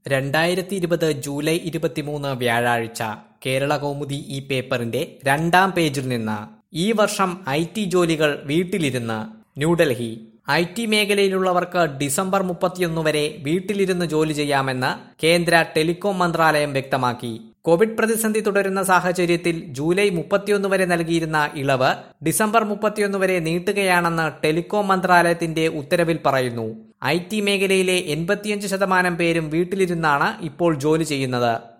രണ്ടായിരത്തി ഇരുപത് ജൂലൈ ഇരുപത്തിമൂന്ന് വ്യാഴാഴ്ച കേരള കൗമുദി ഈ പേപ്പറിന്റെ രണ്ടാം പേജിൽ നിന്ന് ഈ വർഷം ഐ ടി ജോലികൾ വീട്ടിലിരുന്ന് ന്യൂഡൽഹി ഐ ടി മേഖലയിലുള്ളവർക്ക് ഡിസംബർ മുപ്പത്തിയൊന്ന് വരെ വീട്ടിലിരുന്ന് ജോലി ചെയ്യാമെന്ന് കേന്ദ്ര ടെലികോം മന്ത്രാലയം വ്യക്തമാക്കി കോവിഡ് പ്രതിസന്ധി തുടരുന്ന സാഹചര്യത്തിൽ ജൂലൈ മുപ്പത്തിയൊന്ന് വരെ നൽകിയിരുന്ന ഇളവ് ഡിസംബർ മുപ്പത്തിയൊന്ന് വരെ നീട്ടുകയാണെന്ന് ടെലികോം മന്ത്രാലയത്തിന്റെ ഉത്തരവിൽ പറയുന്നു ഐ ടി മേഖലയിലെ എൺപത്തിയഞ്ച് ശതമാനം പേരും വീട്ടിലിരുന്നാണ് ഇപ്പോൾ ജോലി ചെയ്യുന്നത്